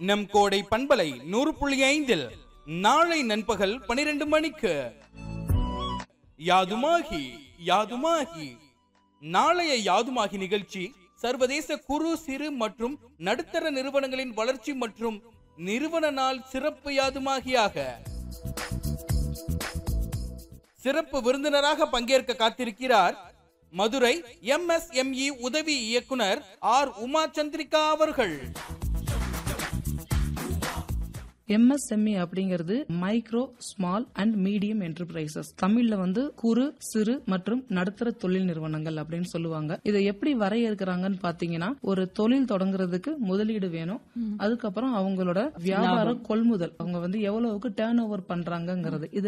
நம் கோடை பண்பலை நூறு புள்ளி ஐந்தில் நாளை நண்பகல் பனிரெண்டு மணிக்கு யாதுமாகி யாதுமாகி நாளைய யாதுமாகி நிகழ்ச்சி சர்வதேச குறு சிறு மற்றும் நடுத்தர நிறுவனங்களின் வளர்ச்சி மற்றும் நிறுவன நாள் சிறப்பு யாதுமாகியாக சிறப்பு விருந்தினராக பங்கேற்க காத்திருக்கிறார் மதுரை எம்எஸ்எம்இ உதவி இயக்குனர் ஆர் உமா சந்திரிகா அவர்கள் எம்எஸ்எம்இ அப்படிங்கிறது micro small and medium enterprises தமிழ்ல வந்து குறு சிறு மற்றும் நடுத்தர தொழில் நிறுவனங்கள் அப்படின்னு சொல்லுவாங்க இதை எப்படி வரையறுக்கிறாங்கன்னு பாத்தீங்கன்னா ஒரு தொழில் தொடங்குறதுக்கு முதலீடு வேணும் அதுக்கப்புறம் அவங்களோட வியாபார கொள்முதல் அவங்க வந்து எவ்வளவுக்கு டேர்ன் ஓவர் பண்றாங்கங்கிறது இது